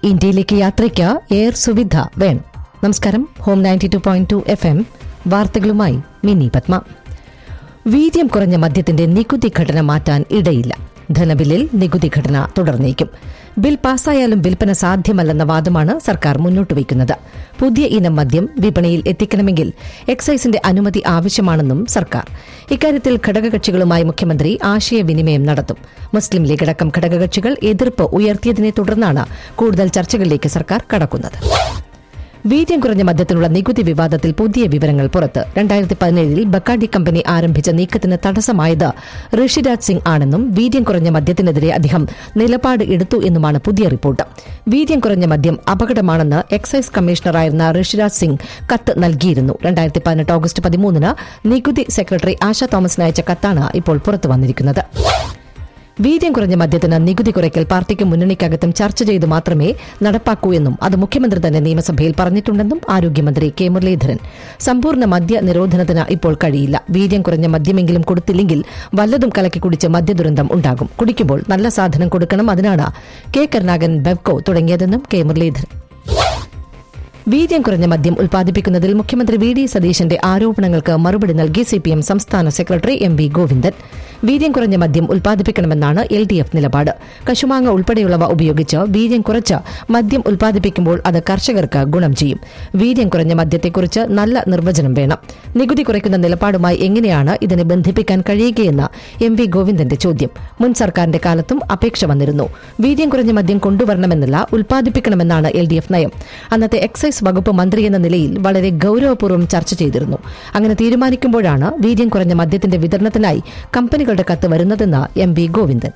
ഇന്ത്യയിലേക്ക് യാത്രയ്ക്ക് എയർ സുവിധ വേണം നമസ്കാരം home ninety two point two F M വാർത്തകളുമായി മിനി പത്മ വീര്യം കുറഞ്ഞ മദ്യത്തിന്റെ നികുതി ഘടന മാറ്റാൻ ഇടയില്ല ധനബില്ലിൽ നികുതി ഘടന തുടർന്നേക്കും ബിൽ പാസ്സായാലും വിൽപ്പന സാധ്യമല്ലെന്ന വാദമാണ് സർക്കാർ മുന്നോട്ട് വയ്ക്കുന്നത് പുതിയ ഇനം മദ്യം വിപണിയിൽ എത്തിക്കണമെങ്കിൽ എക്സൈസിന്റെ അനുമതി ആവശ്യമാണെന്നും സർക്കാർ ഇക്കാര്യത്തിൽ ഘടകകക്ഷികളുമായി മുഖ്യമന്ത്രി ആശയവിനിമയം നടത്തും മുസ്ലിം ലീഗ് അടക്കം ഘടകകക്ഷികൾ എതിർപ്പ് ഉയർത്തിയതിനെ തുടർന്നാണ് കൂടുതൽ ചർച്ചകളിലേക്ക് സർക്കാർ കടക്കുന്നത് വീര്യം കുറഞ്ഞ മദ്യത്തിനുള്ള നികുതി വിവാദത്തിൽ പുതിയ വിവരങ്ങൾ പുറത്ത് രണ്ടായിരത്തി പതിനേഴിൽ ബക്കാഡി കമ്പനി ആരംഭിച്ച നീക്കത്തിന് തടസ്സമായത് ഋഷിരാജ് സിംഗ് ആണെന്നും വീര്യം കുറഞ്ഞ മദ്യത്തിനെതിരെ അദ്ദേഹം നിലപാട് എടുത്തു എന്നുമാണ് പുതിയ റിപ്പോർട്ട് വീര്യം കുറഞ്ഞ മദ്യം അപകടമാണെന്ന് എക്സൈസ് കമ്മീഷണറായിരുന്ന ഋഷിരാജ് സിംഗ് കത്ത് നൽകിയിരുന്നു രണ്ടായിരത്തി പതിനെട്ട് ഓഗസ്റ്റ് പതിമൂന്നിന് നികുതി സെക്രട്ടറി ആശ തോമസിന് അയച്ച കത്താണ് ഇപ്പോൾ പുറത്തു വന്നിരിക്കുന്നത് വീര്യം കുറഞ്ഞ മദ്യത്തിന് നികുതി കുറയ്ക്കൽ പാർട്ടിക്ക് മുന്നണിക്കകത്തും ചർച്ച ചെയ്ത് മാത്രമേ നടപ്പാക്കൂ എന്നും അത് മുഖ്യമന്ത്രി തന്നെ നിയമസഭയിൽ പറഞ്ഞിട്ടുണ്ടെന്നും ആരോഗ്യമന്ത്രി കെ മുരളീധരൻ സമ്പൂർണ്ണ മദ്യ നിരോധനത്തിന് ഇപ്പോൾ കഴിയില്ല വീര്യം കുറഞ്ഞ മദ്യമെങ്കിലും കൊടുത്തില്ലെങ്കിൽ വല്ലതും കലക്കി കുടിച്ച് മദ്യദുരന്തം ഉണ്ടാകും കുടിക്കുമ്പോൾ നല്ല സാധനം കൊടുക്കണം അതിനാണ് കെ കരുണാകരൻ ബെവ്കോ തുടങ്ങിയതെന്നും കെ മുരളീധരൻ വീര്യം കുറഞ്ഞ മദ്യം ഉൽപ്പാദിപ്പിക്കുന്നതിൽ മുഖ്യമന്ത്രി വി ഡി സതീശന്റെ ആരോപണങ്ങൾക്ക് മറുപടി നൽകി സിപിഎം സംസ്ഥാന സെക്രട്ടറി എം വി ഗോവിന്ദൻ വീര്യം കുറഞ്ഞ മദ്യം ഉൽപ്പാദിപ്പിക്കണമെന്നാണ് എൽ ഡി എഫ് നിലപാട് കശുമാങ്ങ ഉൾപ്പെടെയുള്ളവ ഉപയോഗിച്ച് വീര്യം കുറച്ച് മദ്യം ഉൽപ്പാദിപ്പിക്കുമ്പോൾ അത് കർഷകർക്ക് ഗുണം ചെയ്യും വീര്യം കുറഞ്ഞ മദ്യത്തെക്കുറിച്ച് നല്ല നിർവചനം വേണം നികുതി കുറയ്ക്കുന്ന നിലപാടുമായി എങ്ങനെയാണ് ഇതിനെ ബന്ധിപ്പിക്കാൻ കഴിയുകയെന്ന് എം വി ഗോവിന്ദന്റെ ചോദ്യം മുൻ സർക്കാരിന്റെ കാലത്തും അപേക്ഷ വന്നിരുന്നു വീര്യം കുറഞ്ഞ മദ്യം കൊണ്ടുവരണമെന്നല്ല ഉൽപ്പാദിപ്പിക്കണമെന്നാണ് എൽ ഡി എഫ് നയം അന്നത്തെ എക്സൈസ് വകുപ്പ് മന്ത്രി എന്ന നിലയിൽ വളരെ ഗൌരവപൂർവ്വം ചർച്ച ചെയ്തിരുന്നു അങ്ങനെ തീരുമാനിക്കുമ്പോഴാണ് വീര്യം കുറഞ്ഞ മദ്യത്തിന്റെ വിതരണത്തിനായി കമ്പനികളുടെ കത്ത് വരുന്നതെന്ന് എം വി ഗോവിന്ദൻ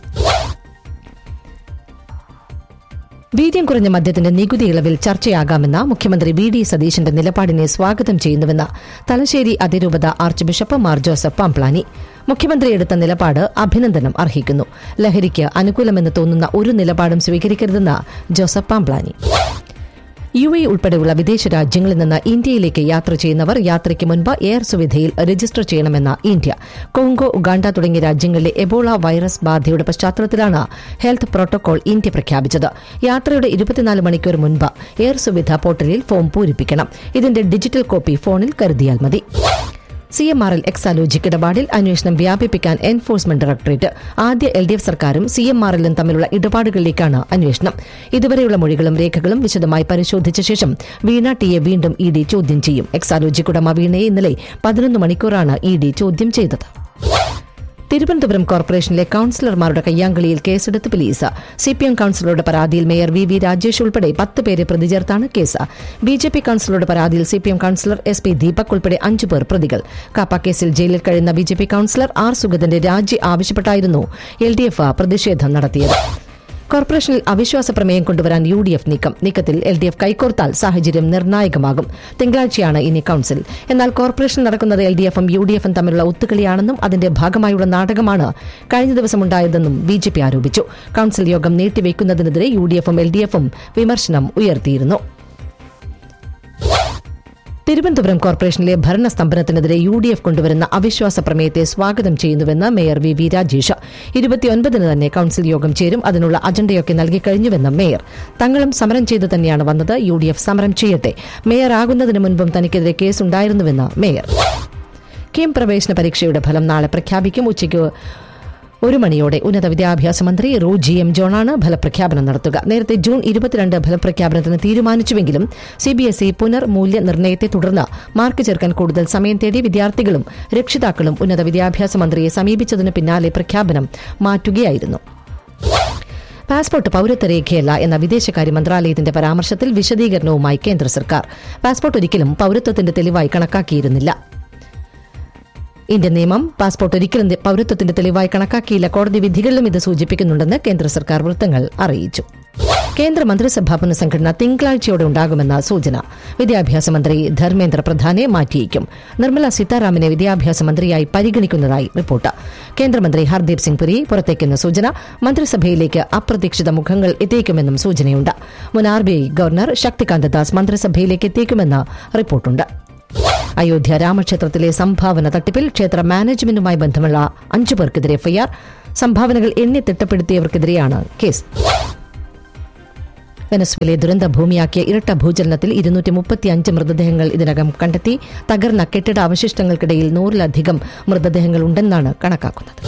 വീര്യം കുറഞ്ഞ മദ്യത്തിന്റെ നികുതി ഇളവിൽ ചർച്ചയാകാമെന്ന മുഖ്യമന്ത്രി വി ഡി സതീശന്റെ നിലപാടിനെ സ്വാഗതം ചെയ്യുന്നുവെന്ന് തലശ്ശേരി അതിരൂപത ആർച്ച് ബിഷപ്പ് മാർ ജോസഫ് പാംപ്ലാനി മുഖ്യമന്ത്രി എടുത്ത നിലപാട് അഭിനന്ദനം അർഹിക്കുന്നു ലഹരിക്ക് അനുകൂലമെന്ന് തോന്നുന്ന ഒരു നിലപാടും സ്വീകരിക്കരുതെന്ന് ജോസഫ് പാംപ്ലാനി യു എ ഉൾപ്പെടെയുള്ള വിദേശ രാജ്യങ്ങളിൽ നിന്ന് ഇന്ത്യയിലേക്ക് യാത്ര ചെയ്യുന്നവർ യാത്രയ്ക്ക് മുൻപ് എയർ സുവിധയിൽ രജിസ്റ്റർ ചെയ്യണമെന്ന ഇന്ത്യ കോങ്കോ ഉഗാണ്ട തുടങ്ങിയ രാജ്യങ്ങളിലെ എബോള വൈറസ് ബാധയുടെ പശ്ചാത്തലത്തിലാണ് ഹെൽത്ത് പ്രോട്ടോകോൾ ഇന്ത്യ പ്രഖ്യാപിച്ചത് യാത്രയുടെ ഇരുപത്തിനാല് മണിക്കൂർ മുൻപ് എയർ സുവിധ പോർട്ടലിൽ ഫോം പൂരിപ്പിക്കണം ഇതിന്റെ ഡിജിറ്റൽ കോപ്പി ഫോണിൽ കരുതിയാൽ മതി C M R L Exalogic ഇടപാടിൽ അന്വേഷണം വ്യാപിപ്പിക്കാൻ എൻഫോഴ്സ്മെന്റ് ഡയറക്ടറേറ്റ് ആദ്യ എൽ ഡി എഫ് സർക്കാരും സി എം ആർ എല്ലും തമ്മിലുള്ള ഇടപാടുകളിലേക്കാണ് അന്വേഷണം ഇതുവരെയുള്ള മൊഴികളും രേഖകളും വിശദമായി പരിശോധിച്ച ശേഷം വീണ ടിയെ വീണ്ടും ഇ ഡി ചോദ്യം ചെയ്യും എക്സാലോജിക് ഉടമ വീണയെ ഇന്നലെ പതിനൊന്ന് മണിക്കൂറാണ് ഇ ഡി ചോദ്യം ചെയ്തത് തിരുവനന്തപുരം കോർപ്പറേഷനിലെ കൌൺസിലർമാരുടെ കയ്യാങ്കളിയിൽ കേസെടുത്ത് പോലീസ് സിപിഎം കൌൺസിലറുടെ പരാതിയിൽ മേയർ വി വി രാജേഷ് ഉൾപ്പെടെ പത്ത് പേരെ പ്രതി ചേർത്താണ് കേസ് ബി ജെ പി കൌൺസിലറുടെ പരാതിയിൽ CPM councillor S P Deepak ഉൾപ്പെടെ അഞ്ചു പേർ പ്രതികൾ കാപ്പ കേസിൽ ജയിലിൽ കഴിയുന്ന B J P councillor R സുഗതന്റെ രാജി ആവശ്യപ്പെട്ടായിരുന്നു എൽ ഡി എഫ് പ്രതിഷേധം നടത്തിയത് കോർപ്പറേഷനിൽ അവിശ്വാസ പ്രമേയം കൊണ്ടുവരാൻ യു ഡി എഫ് നീക്കം നീക്കത്തിൽ എൽ ഡി എഫ് കൈകോർത്താൽ സാഹചര്യം നിർണായകമാകും തിങ്കളാഴ്ചയാണ് ഇനി കൌൺസിൽ എന്നാൽ കോർപ്പറേഷൻ നടക്കുന്നത് എൽ ഡി എഫും യു ഡി എഫും തമ്മിലുള്ള ഒത്തുകളിയാണെന്നും അതിന്റെ ഭാഗമായുള്ള നാടകമാണ് കഴിഞ്ഞ ദിവസമുണ്ടായതെന്നും ബി ജെ പി ആരോപിച്ചു കൌൺസിൽ യോഗം നീട്ടിവെക്കുന്നതിനെതിരെ യു ഡി എഫും എൽ ഡി എഫും വിമർശനം ഉയർത്തിയിരുന്നു തിരുവനന്തപുരം കോർപ്പറേഷനിലെ ഭരണസ്തംഭനത്തിനെതിരെ യു ഡി എഫ് കൊണ്ടുവരുന്ന അവിശ്വാസ പ്രമേയത്തെ സ്വാഗതം ചെയ്യുന്നുവെന്ന് മേയർ വി വി രാജേഷ് ഇരുപത്തിയൊൻപതിന് തന്നെ കൌൺസിൽ യോഗം ചേരും അതിനുള്ള അജണ്ടയൊക്കെ നൽകിക്കഴിഞ്ഞുവെന്ന് മേയർ തങ്ങളും സമരം ചെയ്തു തന്നെയാണ് വന്നത് യു ഡി എഫ് സമരം ചെയ്യട്ടെ മേയർ ആകുന്നതിന് മുൻപും തനിക്കെതിരെ കേസുണ്ടായിരുന്നുവെന്ന് മേയർ കീം പ്രവേശന പരീക്ഷയുടെ ഫലം നാളെ പ്രഖ്യാപിക്കും ഉച്ചയ്ക്ക് ഒരു മണിയോടെ ഉന്നത വിദ്യാഭ്യാസ മന്ത്രി റോജി എം ജോണാണ് ഫലപ്രഖ്യാപനം നടത്തുക നേരത്തെ ജൂൺ ഇരുപത്തിരണ്ട് ഫലപ്രഖ്യാപനത്തിന് തീരുമാനിച്ചുവെങ്കിലും സിബിഎസ്ഇ പുനർമൂല്യനിർണ്ണയത്തെ തുടർന്ന് മാർക്ക് ചേർക്കാൻ കൂടുതൽ സമയം തേടി വിദ്യാർത്ഥികളും രക്ഷിതാക്കളും ഉന്നത വിദ്യാഭ്യാസ മന്ത്രിയെ സമീപിച്ചതിന് പിന്നാലെ പ്രഖ്യാപനം മാറ്റുകയായിരുന്നു പാസ്പോർട്ട് പൌരത്വ രേഖയല്ല എന്ന വിദേശകാര്യ മന്ത്രാലയത്തിന്റെ പരാമർശത്തിൽ വിശദീകരണവുമായി കേന്ദ്ര സർക്കാർ പാസ്പോർട്ട് ഒരിക്കലും പൌരത്വത്തിന്റെ തെളിവായി കണക്കാക്കിയിരുന്നില്ല ഇന്ത്യൻ നിയമം പാസ്പോർട്ട് ഒരിക്കലും തെ- പൌരത്വത്തിന്റെ തെളിവായി കണക്കാക്കിയില്ല കോടതി വിധികളിലും ഇത് സൂചിപ്പിക്കുന്നുണ്ടെന്ന് കേന്ദ്ര സർക്കാർ വൃത്തങ്ങൾ അറിയിച്ചു കേന്ദ്ര മന്ത്രിസഭാ പുനഃസംഘടന തിങ്കളാഴ്ചയോടെ ഉണ്ടാകുമെന്ന സൂചന വിദ്യാഭ്യാസ മന്ത്രി ധർമ്മേന്ദ്ര പ്രധാനെ മാറ്റിയേക്കും നിർമ്മല സീതാരാമനെ വിദ്യാഭ്യാസ മന്ത്രിയായി പരിഗണിക്കുന്നതായി റിപ്പോർട്ട് കേന്ദ്രമന്ത്രി ഹർദീപ് സിംഗ് പുരി പുറത്തേക്കുന്ന സൂചന മന്ത്രിസഭയിലേക്ക് അപ്രതീക്ഷിത മുഖങ്ങൾ എത്തിയേക്കുമെന്നും സൂചനയുണ്ട് മുൻ R B I governor Shaktikanta Das മന്ത്രിസഭയിലേക്ക് എത്തിയേക്കുമെന്ന് റിപ്പോർട്ടുണ്ട് അയോധ്യ രാമക്ഷേത്രത്തിലെ സംഭാവന തട്ടിപ്പിൽ ക്ഷേത്ര മാനേജ്മെന്റുമായി ബന്ധമുള്ള അഞ്ചു പേർക്കെതിരെ എഫ്ഐആർ സംഭാവനകൾ എണ്ണി തിട്ടപ്പെടുത്തിയവർക്കെതിരെയാണ് കേസ് വെനസ്വലെ ദുരന്ത ഭൂമിയാക്കിയ ഇരട്ട ഭൂചലനത്തിൽ ഇരുന്നൂറ്റി മുപ്പത്തിയഞ്ച് മൃതദേഹങ്ങൾ ഇതിനകം കണ്ടെത്തി തകർന്ന കെട്ടിട അവശിഷ്ടങ്ങൾക്കിടയിൽ നൂറിലധികം മൃതദേഹങ്ങൾ ഉണ്ടെന്നാണ് കണക്കാക്കുന്നത്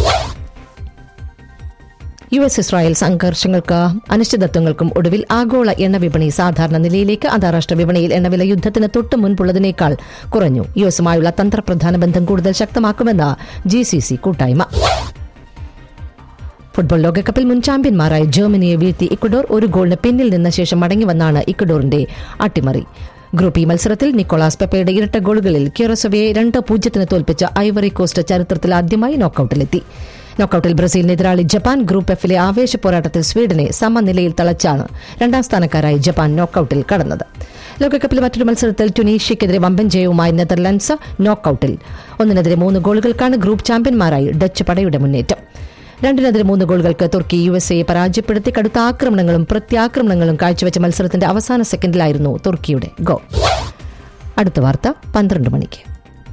യു എസ് ഇസ്രായേൽ സംഘർഷങ്ങൾക്ക് അനിശ്ചിതത്വങ്ങൾക്കും ഒടുവിൽ ആഗോള എണ്ണ വിപണി സാധാരണ നിലയിലേക്ക് അന്താരാഷ്ട്ര വിപണിയിൽ എണ്ണവില യുദ്ധത്തിന് തൊട്ട് മുൻപുള്ളതിനേക്കാൾ കുറഞ്ഞു യു എസുമായുള്ള തന്ത്രപ്രധാന ബന്ധം കൂടുതൽ ശക്തമാക്കുമെന്ന് ജി സി സി കൂട്ടായ്മ ഫുട്ബോൾ ലോകകപ്പിൽ മുൻ ചാമ്പ്യന്മാരായ ജർമ്മനിയെ വീഴ്ത്തി ഇക്വഡോർ ഒരു ഗോളിന് പിന്നിൽ നിന്ന ശേഷം മടങ്ങിവന്നാണ് ഇക്വഡോറിന്റെ അട്ടിമറി ഗ്രൂപ്പ് ഇ മത്സരത്തിൽ നിക്കോളാസ് പെപ്പയുടെ ഇരട്ട ഗോളുകളിൽ ക്യൂറസോവയെ രണ്ട് പൂജ്യത്തിന് തോൽപ്പിച്ച ഐവറി കോസ്റ്റ് ചരിത്രത്തിൽ ആദ്യമായി നോക്കൌട്ടിലെത്തി നോക്കൌട്ടിൽ ബ്രസീലിന് എതിരാളി ജപ്പാൻ ഗ്രൂപ്പ് എഫിലെ ആവേശ പോരാട്ടത്തിൽ സ്വീഡനെ സമനിലയിൽ തളച്ചാണ് രണ്ടാം സ്ഥാനക്കാരായി ജപ്പാൻ നോക്കൌട്ടിൽ കടന്നത് ലോകകപ്പിൽ മറ്റൊരു മത്സരത്തിൽ ടുണീഷ്യക്കെതിരെ വമ്പൻ ജയവുമായി നെതർലൻഡ്സ് നോക്കൌട്ടിൽ ഒന്നിനെതിരെ മൂന്ന് ഗോളുകൾക്കാണ് ഗ്രൂപ്പ് ചാമ്പ്യന്മാരായി ഡച്ച് പടയുടെ മുന്നേറ്റം രണ്ടിനെതിരെ മൂന്ന് ഗോളുകൾക്ക് തുർക്കി യു എസ് എയെ പരാജയപ്പെടുത്തി കടുത്ത ആക്രമണങ്ങളും പ്രത്യാക്രമണങ്ങളും കാഴ്ചവെച്ച മത്സരത്തിന്റെ അവസാന സെക്കൻഡിലായിരുന്നു തുർക്കിയുടെ ഗോൾ അടുത്ത വാർത്ത പന്ത്രണ്ട് മണിക്ക്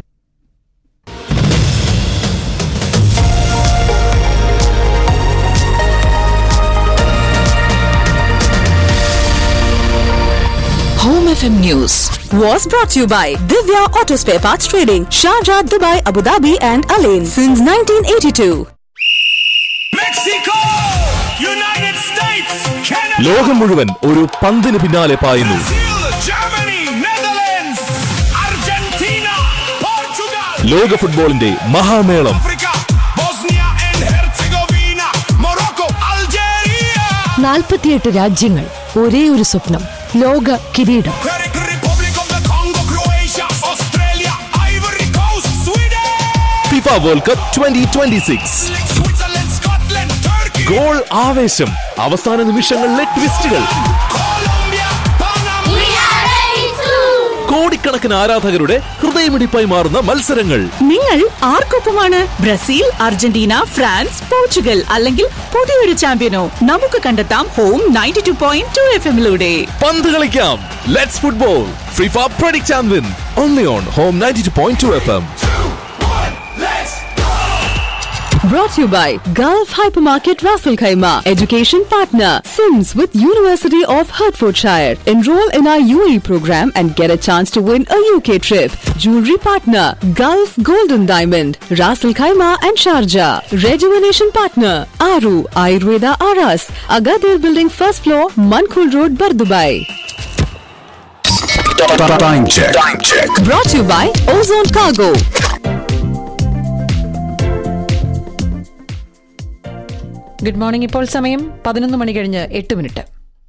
Home FM News was brought to you by Divya Auto Spare Parts Trading, Sharjah, Dubai, Abu Dhabi, and Alain since 1982. Mexico! United States! Canada! ലോകം മുഴുവൻ ഒരു പന്തിന് പിന്നാലെ പായുന്നു Brazil! Germany! Netherlands! Argentina! Portugal! ലോക ഫുട്ബോളിന്റെ മഹാമേളം Africa! Bosnia and Herzegovina! Morocco! Algeria! നാൽപ്പത്തിയെട്ട് രാജ്യങ്ങൾ ഒരേ ഒരു സ്വപ്നം ലോക കിരീടം Czech Republic of the Congo! Croatia! Australia! Ivory Coast! Sweden! FIFA world cup twenty twenty six Switzerland! Scotland! Turkey! Goal ആവേശം അവസാന നിമിഷങ്ങളിലെ ട്വിസ്റ്റുകൾ Colombia! Panama! കോടിക്കണക്കിന് ആരാധകരുടെ ഹൃദയമിടിപ്പായി മാറുന്ന മത്സരങ്ങൾ നിങ്ങൾ ആർക്കൊപ്പമാണ് ബ്രസീൽ അർജന്റീന ഫ്രാൻസ് പോർച്ചുഗൽ അല്ലെങ്കിൽ പുതിയൊരു ചാമ്പ്യനോ നമുക്ക് കണ്ടെത്താം home ninety two point two F എമ്മിലൂടെ പന്ത് കളിക്കാം let's football FIFA predict and win only on home ninety two point two F M Let's Brought to you by Gulf Hypermarket Raffle Khaima, education partner, Sims with University of Hertfordshire. Enroll in our UAE program and get a chance to win a UK trip. Jewelry partner, Gulf Golden Diamond, Raffle Khaima and Sharjah. Rejuvenation partner, Aru Ayurveda Aras, Agadir Building first floor, Mankul Road, Bardubai. Time check. Time check. Brought to you by Ozone Cargo. Good morning ഇപ്പോൾ സമയം പതിനൊന്ന് മണി കഴിഞ്ഞ് എട്ട് minute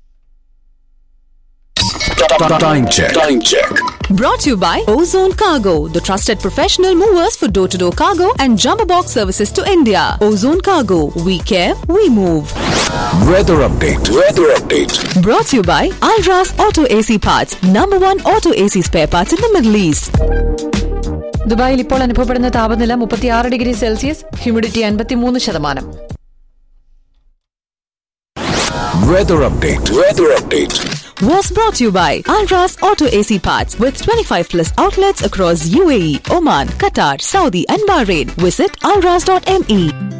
Time check. Time check. Brought to you by Ozone Cargo, the trusted professional movers for door to door cargo and jumbo box services to India. Ozone Cargo, we care, we move. Weather update. Weather update. Brought to you by Alras Auto AC Parts, number one auto AC spare parts in the Middle East. ദുബായിൽ ഇപ്പോൾ അനുഭവപ്പെടുന്ന താപനില മുപ്പത്തിയാറ് degree Celsius humidity അൻപത്തിമൂന്ന് ശതമാനം Weather update. Weather update. Was brought to you by Alras Auto AC Parts with 25 plus outlets across UAE, Oman, Qatar, Saudi, and Bahrain. Visit alras.me.